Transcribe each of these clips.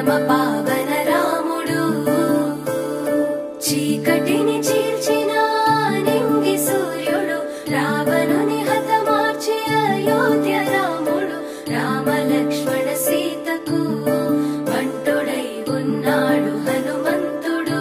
పరమ పావన రాముడు చీకటిని చీల్చిన నింగి సూర్యుడు రావణుని హతమార్చి అయోధ్య రాముడు రామ లక్ష్మణ సీతకు వంటుడై ఉన్నాడు హనుమంతుడు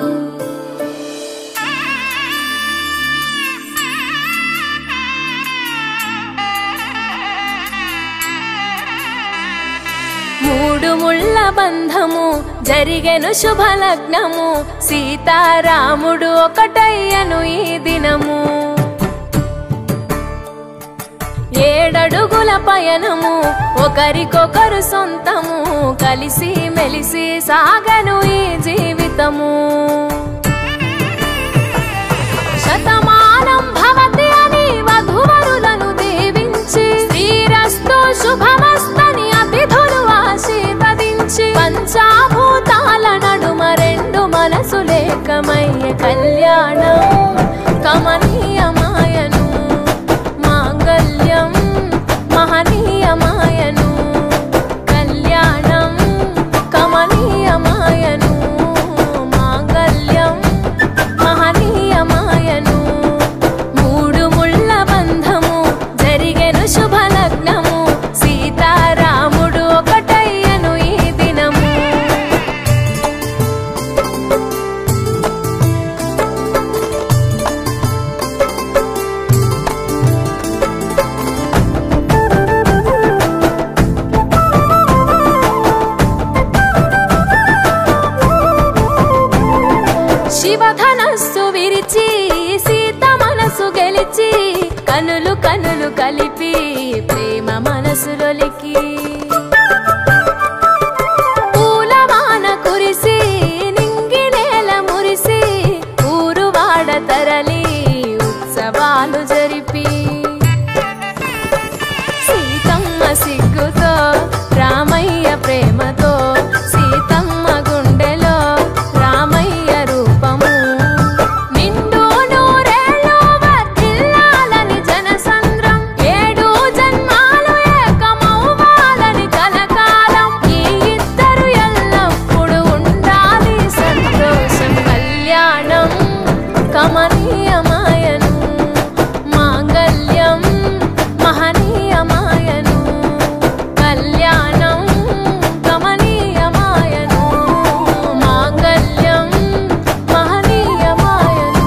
మూడు ముళ్ళ బంధము జరిగెను శుభలగ్నము సీతారాముడు ఒకటయ్యను ఈ దినము ఏడడుగుల పయనము ఒకరికొకరు సొంతము కలిసి మెలిసి సాగను ఈ జీవితము శతమానం భవతి అని వధువరులను దీవించి శ్రీరస్తు శుభమస్తని అతిథులు ఆశీర్వదించి పంచాభూతాల నడుమ రెండు మనసు లేకమయ్య కళ్యాణం కమనీయమాయను మాంగళ్యం మహనీయమాయను కళ్యాణం కమనీయమాయను మాంగళ్యం మహనీయమాయను మూడు ముళ్ళ బంధము జరిగెను శుభలగ్నము సీతారాముడు ఒకటయ్యను ఈ దినము శివధనస్సు విరిచి సీత మనసు గెలిచి కనులు కనులు కలిపి ప్రేమ మనసులొలికి పూలవాన కురిసి నింగి నేల మురిసి ఊరు వాడ తరలి ఉత్సవాలు జరిపి సీతమ్మ సిగ్గుతో రామయ్య ప్రేమతో సీతమ్మ గుండెలో రామయ్య రూపము నిండు నూరేళ్ళు వర్ధిల్లాలని జనసంద్రం ఏడు జన్మాలు ఏకమవ్వాలని కలకాలం ఈ ఇద్దరు ఎల్లప్పుడు ఉండాలి సంతోషం కళ్యాణం కమనీయమాయను మాంగళ్యం మహనీయమాయను కళ్యాణం గమనీయమాయను మాంగళ్యం మహనీయమాయను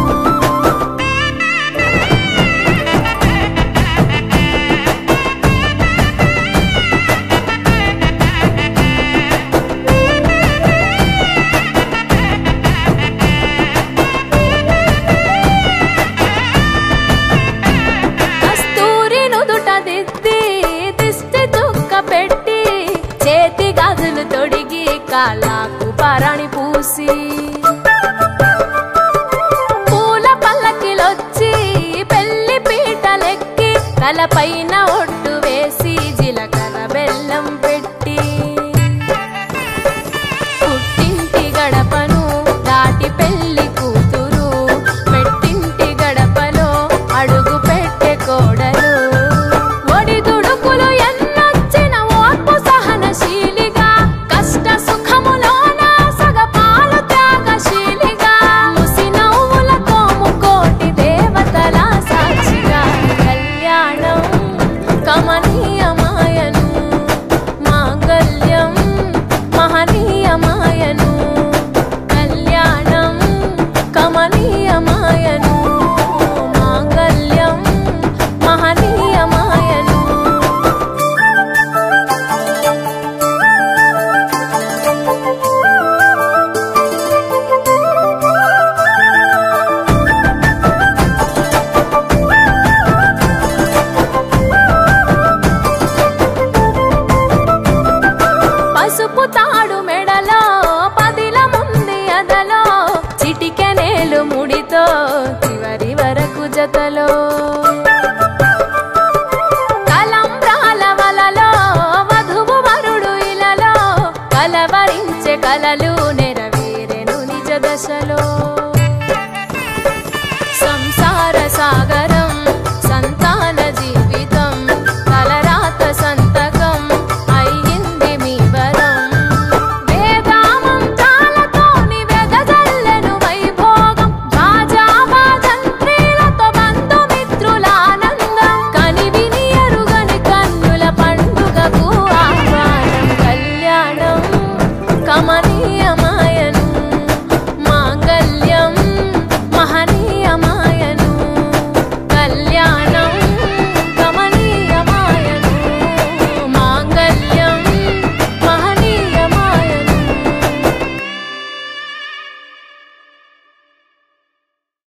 కస్తూరి నుదుట దిద్ది దిష్టి చుక్క పెట్టి చేతి గాజులు తొడిగి కాళ్ళకు పరణి పూసి పూల పల్లకిలొచ్చి పెళ్లి పీటలెక్కి తలపైన ఒట్టు వేసి జీలకర్ర బెల్లం పెట్టి పుట్టింటి గడపను దాటి పెళ్లి కూతురు పెట్టింటి గడపలో అడుగు పెట్టే కోడలు ఒడి దుడుకులు ఎన్నొచ్చిన ఓర్పు సహనశీలిగా కష్ట సుఖములోన సగపాలు త్యాగశీలిగా ముసి నవ్వులతో ముకోటి దేవతల సాక్షిగా కళ్యాణం కమనీయమాయను మాంగళ్యం మహనీయమాయను కళ్యాణం కమనీయమాయను మాంగళ్యం మహనీయమాయను పసుపు తా